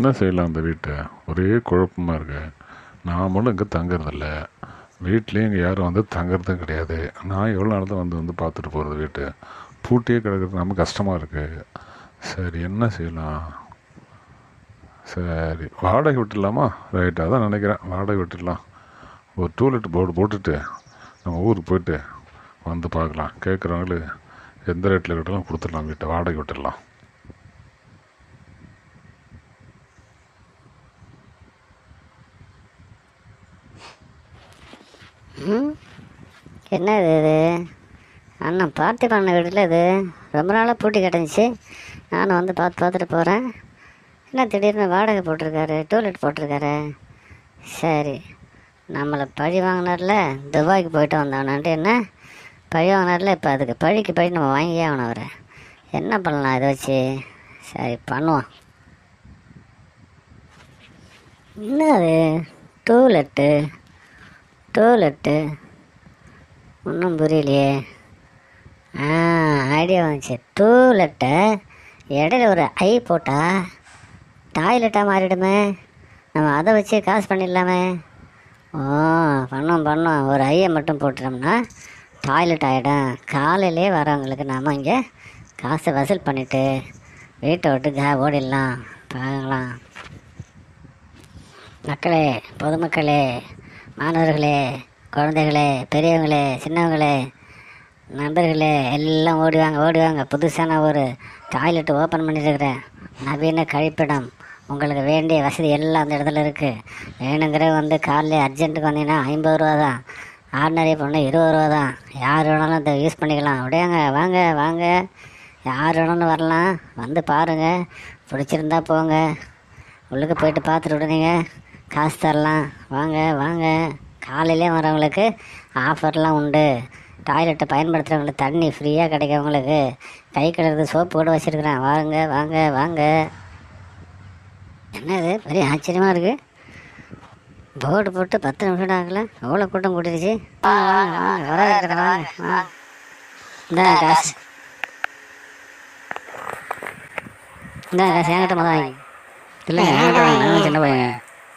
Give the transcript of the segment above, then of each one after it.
என்ன செய்யலாம் அந்த வீட்டை ஒரே குழப்பமாக இருக்கு நான் மட்டும் இங்கே தங்குறதில்ல வீட்லேயும் இங்கே யாரும் வந்து தங்குறதும் கிடையாது நான் எவ்வளோ நாள் தான் வந்து வந்து பார்த்துட்டு போகிறது வீட்டு பூட்டியே கிடக்கிறது நமக்கு கஷ்டமாக இருக்குது சரி என்ன செய்யலாம் சரி வாடகை விட்டுடலாமா ரைட் அதான் நினைக்கிறேன் வாடகை விட்டுடலாம் ஒரு டூலெட் போர்டு போட்டுட்டு நம்ம ஊருக்கு போயிட்டு வந்து பார்க்கலாம் கேட்குறவங்களுக்கு எந்த ரேட்டில் விட்டாலும் கொடுத்துடலாம் வீட்டை வாடகை விட்டுடலாம் ம் என்ன இது இது அண்ணன் பார்ட்டி பண்ண வீட்டில் இது ரொம்ப நாளாக பூட்டி கிடந்துச்சு நானும் வந்து பார்த்து பார்த்துட்டு போகிறேன் என்ன திடீர்னு வாடகை போட்டிருக்காரு டூலெட் போட்டிருக்காரு சரி நம்மளை பழி வாங்கினார்ல துபாய்க்கு போயிட்டு வந்தவனான்ட்டு என்ன பழி வாங்கினார்ல இப்போ அதுக்கு பழிக்கு பழி நம்ம வாங்கியே ஆகணும் அவரை என்ன பண்ணலாம் இதை வச்சு சரி பண்ணுவோம் என்ன அது டூலெட்டு டூலெட்டு ஒன்றும் புரியலையே ஆ ஐடியா வந்துச்சு டூலெட்டை இடையில ஒரு ஐ போட்டா டாய்லெட்டாக மாறிடுமே நம்ம அதை வச்சு காசு பண்ணிடலாமே ஓ பண்ணோம் பண்ணோம் ஒரு ஐயை மட்டும் போட்டுட்டோம்னா டாய்லெட் ஆகிடும் காலையிலே வரவங்களுக்கு நாம் இங்கே காசை வசூல் பண்ணிவிட்டு வீட்டை விட்டு ஜா ஓடிடலாம் பார்க்கலாம் மக்களே பொதுமக்களே மாணவர்களே குழந்தைகளே பெரியவங்களே சின்னவங்களே நண்பர்களே எல்லாம் ஓடுவாங்க ஓடுவாங்க புதுசான ஒரு டாய்லெட் ஓப்பன் பண்ணியிருக்கிறேன் நவீன கழிப்பிடம் உங்களுக்கு வேண்டிய வசதி எல்லாம் அந்த இடத்துல இருக்குது வேணுங்கிற வந்து காலையில் அர்ஜென்ட்டுக்கு வந்தீங்கன்னா ஐம்பது ரூபா தான் ஆர்டினரி பொண்ணு இருபது ரூபா தான் யார் வேணாலும் இதை யூஸ் பண்ணிக்கலாம் அப்படியாங்க வாங்க வாங்க யார் வேணாலும் வரலாம் வந்து பாருங்கள் பிடிச்சிருந்தா போங்க உள்ளுக்கு போயிட்டு பார்த்துட்டு விடுனீங்க காசு தரலாம் வாங்க வாங்க காலையிலே வரவங்களுக்கு ஆஃபர்லாம் உண்டு டாய்லெட்டை பயன்படுத்துகிறவங்களுக்கு தண்ணி ஃப்ரீயாக கிடைக்கவங்களுக்கு கை கழுவுறது சோப்பு கூட வச்சுருக்குறேன் வாங்க வாங்க வாங்க என்னது பெரிய ஆச்சரியமாக இருக்குது போர்டு போட்டு பத்து நிமிஷம் ஆகல எவ்வளோ கூட்டம் கூட்டிருச்சு வாங்க வாங்க வாங்க வர இருக்கிறேன் வாங்க வாங்க இந்த காசு இந்த காசு என்கிட்ட மொதல் வாங்கி இல்லைங்க என்கிட்ட வாங்க நான் சின்ன பையன்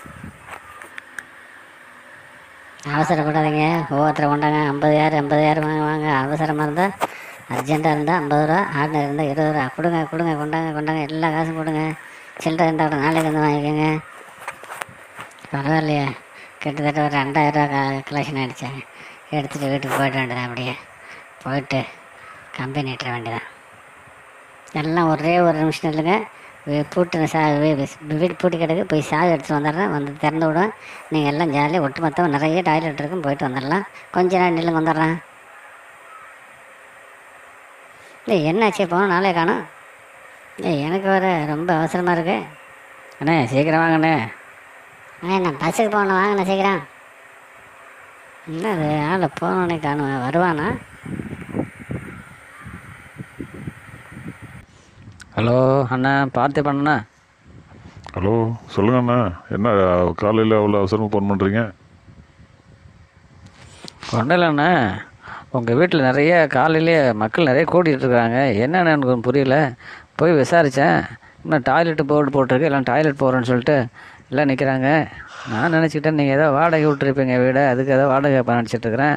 அவசரப்படாதீங்க ஒவ்வொருத்தரை கொண்டாங்க ஐம்பது யார் ஐம்பது யார் வாங்க வாங்க அவசரமாக இருந்தால் அர்ஜென்ட்டாக இருந்தால் ஐம்பது ரூபா ஆர்டர் இருந்தால் இருபது ரூபா கொடுங்க கொடுங்க கொண்டாங்க கொண்டாங்க எல்லா காசும் கொடுங்க சில்லறை இருந்தால் கூட நாளைக்கு வந்து வாங்கிக்கோங்க பரவாயில்லையே கிட்டத்தட்ட ஒரு ரெண்டாயிரம் ரூபா கலெக்ஷன் ஆகிடுச்சாங்க எடுத்துகிட்டு வீட்டுக்கு போயிட வேண்டியதான் அப்படியே போயிட்டு கம்பெனி இட்டுற வேண்டியதான் எல்லாம் ஒரே ஒரு நிமிஷம் இல்லைங்க வி- பூட்டின சா வி- வி- வீடு பூட்டி கிடக்கு போய் சாவி எடுத்துகிட்டு வந்துடுறேன் வந்து திறந்து விடுவேன் நீங்கள் எல்லாம் ஜாலியாக ஒட்டு மொத்தம் நிறைய டாய்லெட் இருக்கும் போயிட்டு வந்துடலாம் கொஞ்ச நேரம் நில்லுங்க வந்துடுறேன் இல்லை என்னாச்சு போனோம் நாளே காணும் ஏய் எனக்கு வர ரொம்ப அவசரமாக இருக்கு அண்ணே சீக்கிரம் வாங்கண்ணே அண்ணே நான் பஸ்ஸுக்கு போகணும் வாங்கண்ணே சீக்கிரம் என்னது ஆளை போனோடனே காணும் வருவானா ஹலோ அண்ணா பார்த்து பண்ணண்ணா ஹலோ சொல்லுங்க அண்ணா என்ன காலையில் அவ்வளோ அவசரமாக ஃபோன் பண்ணுறீங்க ஒன்றும் இல்லைண்ணா உங்கள் வீட்டில் நிறைய காலையிலேயே மக்கள் நிறைய கூட்டிகிட்டு இருக்காங்க என்னென்னு எனக்கு ஒண்ணும் புரியல போய் விசாரித்தேன் இன்னும் டாய்லெட்டு போர்டு போட்டிருக்கு எல்லாம் டாய்லெட் போகிறேன்னு சொல்லிட்டு எல்லாம் நிற்கிறாங்க நான் நினச்சிக்கிட்டேன் நீங்கள் ஏதோ வாடகை விட்டுருப்பீங்க வீடை அதுக்கு ஏதோ வாடகை நினச்சிட்டு இருக்கிறேன்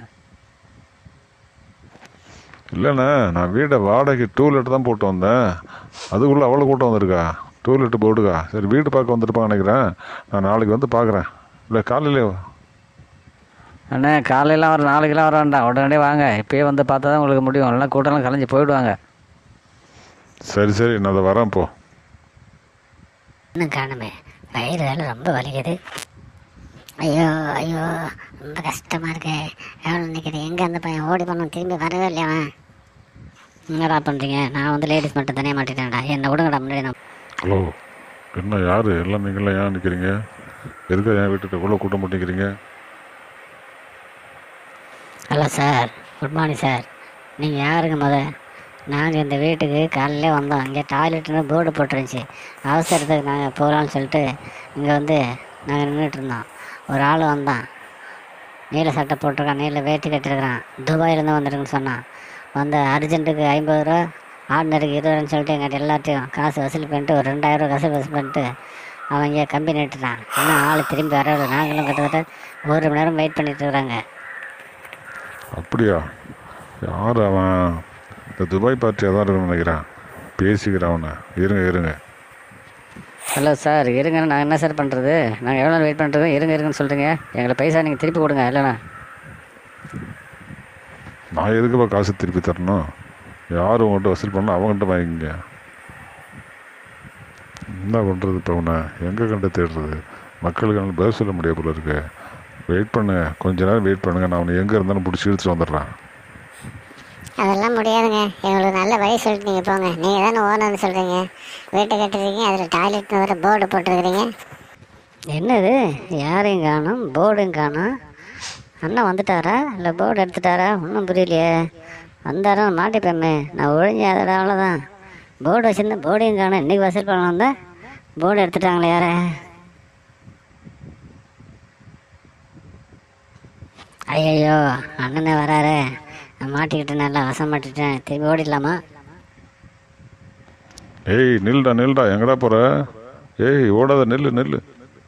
இல்லைண்ணே நான் வீடை வாடகை டூலெட் தான் போட்டு வந்தேன் அதுக்குள்ளே அவ்வளோ கூட்டம் வந்திருக்கா டூலெட்டு போர்டுக்கா சரி வீடு பார்க்க வந்துருப்பாங்க நினைக்கிறேன் நான் நாளைக்கு வந்து பார்க்குறேன் இல்லை காலையிலே அண்ணே காலையெல்லாம் வர நாளைக்கெல்லாம் வர வேண்டாம் உடனடியே வாங்க இப்போயே வந்து பார்த்தா தான் உங்களுக்கு முடியும் எல்லாம் கூட்டம்லாம் கலைஞ்சு போயிடுவாங்க சரி சரி நான் அதை வரேன் இப்போ இன்னும் காணுமே வயிறு வேலை ரொம்ப வலிக்குது ஐயோ ஐயோ ரொம்ப கஷ்டமாக இருக்கு எவ்வளோ நிற்கிது எங்கே அந்த பையன் ஓடி பண்ண திரும்பி வரவே இல்லையா அவன் என்னடா பண்ணுறீங்க நான் வந்து லேடிஸ் மட்டும் தனியாக மாட்டிட்டேன்டா என்னை விடுங்கடா முன்னாடி நான் ஹலோ என்ன யார் எல்லாம் நீங்களாம் ஏன் நிற்கிறீங்க எதுக்கு என் வீட்டுக்கு இவ்வளோ கூட்டம் போட்டிக்கிறீங்க hello sir good morning sir நீங்கள் யாருங்க முத நாங்கள் இந்த வீட்டுக்கு காலையிலே வந்தோம் இங்கே டாய்லெட்னு போர்டு போட்டுருந்துச்சு அவசரத்துக்கு நாங்கள் போகலான்னு சொல்லிட்டு இங்கே வந்து நாங்கள் நின்றுட்டு இருந்தோம் ஒரு ஆள் வந்தான் நீல சட்டை போட்டிருக்கான் நீல வேட்டி கட்டிருக்கிறான் துபாயிலேருந்து வந்துருக்குன்னு சொன்னான் வந்து அர்ஜென்ட்டுக்கு ஐம்பது ரூபா ஆர்டினருக்கு இருபது ரூபான்னு சொல்லிட்டு எங்கிட்ட எல்லாத்தையும் காசு வசூல் பண்ணிட்டு ஒரு ரெண்டாயிரம் ரூபா காசு வசூல் பண்ணிட்டு அவன் இங்கே கம்பி நிட்டுட்டான் இன்னும் ஆள் திரும்பி வரவில்லை நாங்களும் கிட்டத்தட்ட ஒரு மணி நேரம் வெயிட் பண்ணிட்டு இருக்கிறாங்க அப்படியா யார் அவன் இந்த துபாய் பார்ட்டியாக தான் இருக்குன்னு நினைக்கிறேன் பேசிக்கிறேன் அவனை இருங்க இருங்க ஹலோ சார் இருங்க நான் என்ன சார் பண்ணுறது நாங்கள் எவ்வளோ வெயிட் பண்ணுறது இருங்க இருங்கன்னு சொல்கிறீங்க எங்களை பைசா நீங்கள் திருப்பி கொடுங்க இல்லைண்ணா நான் எதுக்குப்பா காசு திருப்பி தரணும் யார் உங்கள்கிட்ட வசூல் பண்ணால் அவங்ககிட்ட வாங்கிங்க என்ன பண்ணுறது இப்போ உன்னை எங்கே கண்டு தேடுறது மக்களுக்கு என்னால் பதில் சொல்ல முடியாது போல இருக்கு வெயிட் பண்ணுங்க கொஞ்ச நேரம் வெயிட் பண்ணுங்க நான் அவனை எங்கே இருந்தாலும் பிடிச்சி இழுத்துட்டு வந்துடுறேன் அதெல்லாம் முடியாதுங்க எங்களுக்கு நல்ல வழி சொல்லிட்டு நீங்கள் போங்க நீங்கள் தானே ஓனர்னு சொல்கிறீங்க வீட்டை கட்டுறீங்க அதில் டாய்லெட்னு வேறு போர்டு போட்டிருக்கிறீங்க என்னது யாரையும் காணும் போர்டும் காணும் அண்ணன் வந்துட்டாரா இல்லை போர்டு எடுத்துட்டாரா ஒன்றும் புரியலையே வந்தாரா மாட்டிப்பேமே நான் ஒழிஞ்சேன் அதோட அவ்வளோதான் போர்டு வச்சுருந்தேன் போர்டையும் காணும் இன்றைக்கி வசூல் பண்ண வந்தேன் போர்டு எடுத்துட்டாங்களே யார ஐயையோ அண்ணனே வராரு நான் மாட்டிக்கிட்டு நல்லா வசம் மாட்டிட்டேன் திரும்பி ஓடிடலாமா ஏய் நில்டா நில்டா எங்கடா போகிற ஏய் ஓடாத நில்லு நில்லு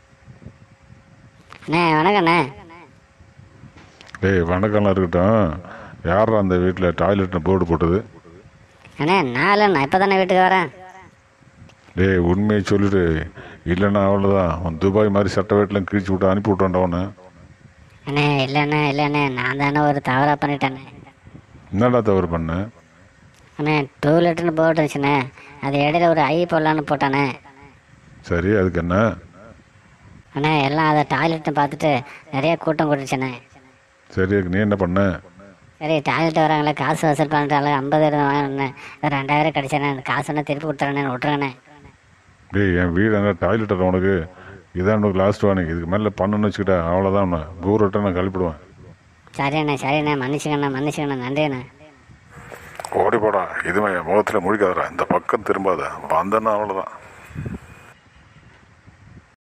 அண்ணே வணக்கண்ணே ஏய் வணக்கம்லாம் இருக்கட்டும் யாரா அந்த வீட்டில் டாய்லெட்டில் போர்டு போட்டது அண்ணே நான் இல்லைண்ணா இப்போ தானே வீட்டுக்கு வரேன் டேய் உண்மையை சொல்லிடு இல்லைன்னா அவ்வளோதான் அவன் துபாய் மாதிரி சட்ட வீட்டில் கிழிச்சு விட்டு அனுப்பி விட்டான்டா அவனை அண்ணே இல்லைண்ணே இல்லைண்ணே நான் தானே ஒரு தவறாக பண்ணிட்டேண்ணே என்னடா தவறு பண்ண அண்ணே டூ லிட்டர்னு போட்டுருச்சுண்ணே அது இடையில ஒரு ஐ போடலான்னு போட்டானே சரி அதுக்கு என்ன அண்ணே எல்லாம் அதை டாய்லெட்னு பார்த்துட்டு நிறைய கூட்டம் கூட்டுச்சுண்ணே சரி அதுக்கு நீ என்ன பண்ண சரி டாய்லெட் வராங்களே காசு வசூல் பண்ணிட்டாங்களே ஐம்பது வாங்கினேன் ரெண்டாயிரம் கிடைச்சேண்ணே அந்த காசு என்ன திருப்பி கொடுத்துறேண்ணே விட்டுறேண்ணே டேய் என் வீடு என்ன டாய்லெட் உனக்கு இதான் உனக்கு லாஸ்ட் வார்னிங் இதுக்கு மேலே பண்ணணும்னு வச்சுக்கிட்டா அவ்வளோதான் உன்னை ஊரட்ட நான் கழிப்பிடுவேன் சரிண்ணே சரிண்ணே மன்னிச்சுக்கண்ணே மன்னிச்சுக்கண்ணே நன்றிண்ணே ஓடி போடா இதுவே என் முகத்தில் முழிக்காதடா இந்த பக்கம் திரும்பாத வந்தேன்னா அவ்வளோதான்